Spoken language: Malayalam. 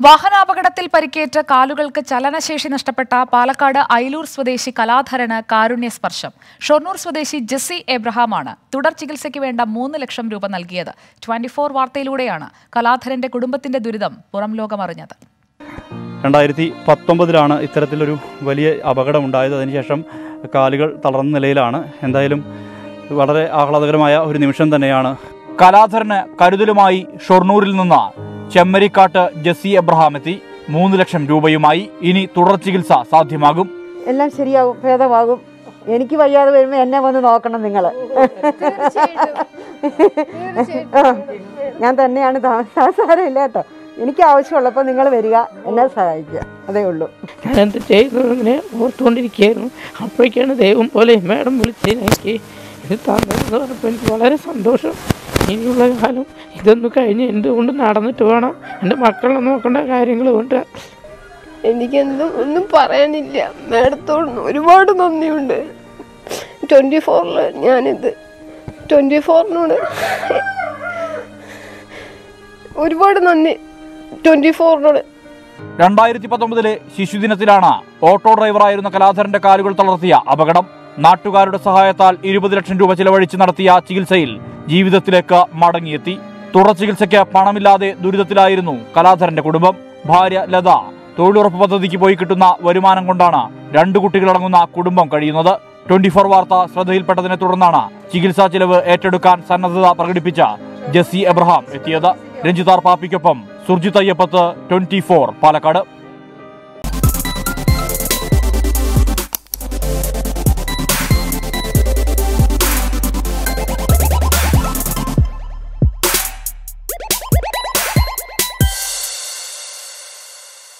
വാഹനാപകടത്തിൽ പരിക്കേറ്റ് കാലുകൾക്ക് ചലനശേഷി നഷ്ടപ്പെട്ട പാലക്കാട് ഐലൂർ സ്വദേശി കലാധരന് കാരുണ്യസ്പർശം ഷൊർണൂർ സ്വദേശി ജെസ്സി എബ്രഹാമാണ് തുടർ ചികിത്സയ്ക്ക് വേണ്ട മൂന്ന് ലക്ഷം രൂപ നൽകിയത് ട്വന്റി ഫോർ വാർത്തയിലൂടെയാണ് കലാധരന്റെ കുടുംബത്തിന്റെ ദുരിതം പുറം ലോകമറിഞ്ഞത് രണ്ടായിരത്തി പത്തൊമ്പതിലാണ് ഇത്തരത്തിലൊരു വലിയ അപകടമുണ്ടായത് അതിനുശേഷം കാലുകൾ തളർന്ന നിലയിലാണ് എന്തായാലും വളരെ ആഹ്ലാദകരമായ ഒരു നിമിഷം തന്നെയാണ് കലാധരന് കരുതലുമായി ഷൊർണൂരിൽ നിന്ന് ചെമ്മരിക്കാട്ട് ജെസ്സി എബ്രഹാം എത്തി മൂന്ന് ലക്ഷം രൂപയുമായി ഇനി തുടർ ചികിത്സ സാധ്യമാകും എല്ലാം ശരിയാകും ഭേദമാകും എനിക്ക് വയ്യാതെ വരുമ്പോൾ എന്നെ വന്ന് നോക്കണം നിങ്ങൾ ഞാൻ തന്നെയാണ് സാരമില്ല കേട്ടോ എനിക്ക് ആവശ്യമുള്ളപ്പോൾ നിങ്ങൾ വരിക എന്നെ സഹായിക്കുക അതേ ഉള്ളൂ ഞാൻ എന്ത് ചെയ്യുന്നു ഇങ്ങനെ ഓർത്തുകൊണ്ടിരിക്കുകയായിരുന്നു അപ്പോഴേക്കാണ് ദൈവം പോലെ മേഡം വിളിച്ച് എനിക്ക് ഇത് തന്നതെന്ന് പറഞ്ഞപ്പോൾ എനിക്ക് വളരെ സന്തോഷം ഇനിയുള്ള കാലം ഇതൊന്ന് കഴിഞ്ഞ് എന്തുകൊണ്ട് നടന്നിട്ട് വേണം എൻ്റെ മക്കളെ നോക്കേണ്ട കാര്യങ്ങളുണ്ട് എനിക്കെന്തും ഒന്നും പറയാനില്ല മാഡത്തോട് ഒരുപാട് നന്ദിയുണ്ട് ട്വൻറ്റി ഫോറിൽ ഞാനിത് ട്വൻറ്റി ഫോറിനോട് ഒരുപാട് നന്ദി ട്വൻറ്റി ഫോറിനോട് രണ്ടായിരത്തി പത്തൊമ്പതിലെ ശിശുദിനത്തിലാണ് ഓട്ടോ ഡ്രൈവറായിരുന്ന കലാധരന്റെ കാലുകൾ തളർത്തിയ അപകടം നാട്ടുകാരുടെ സഹായത്താൽ ഇരുപത് ലക്ഷം രൂപ ചിലവഴിച്ച് നടത്തിയ ചികിത്സയിൽ ജീവിതത്തിലേക്ക് മടങ്ങിയെത്തി തുടർ ചികിത്സയ്ക്ക് പണമില്ലാതെ ദുരിതത്തിലായിരുന്നു കലാധരന്റെ കുടുംബം ഭാര്യ ലത തൊഴിലുറപ്പ് പദ്ധതിക്ക് പോയി കിട്ടുന്ന വരുമാനം കൊണ്ടാണ് രണ്ടു കുട്ടികളടങ്ങുന്ന കുടുംബം കഴിയുന്നത് ട്വന്റി ഫോർ വാർത്ത ശ്രദ്ധയിൽപ്പെട്ടതിനെ തുടർന്നാണ് ചികിത്സാ ചിലവ് ഏറ്റെടുക്കാൻ സന്നദ്ധത പ്രകടിപ്പിച്ച ജെസ്സി എബ്രഹാം എത്തിയത് രഞ്ജിതാർ പാപ്പിക്കൊപ്പം സുർജിത് അയ്യപ്പത്ത് ട്വന്റി ഫോർ പാലക്കാട്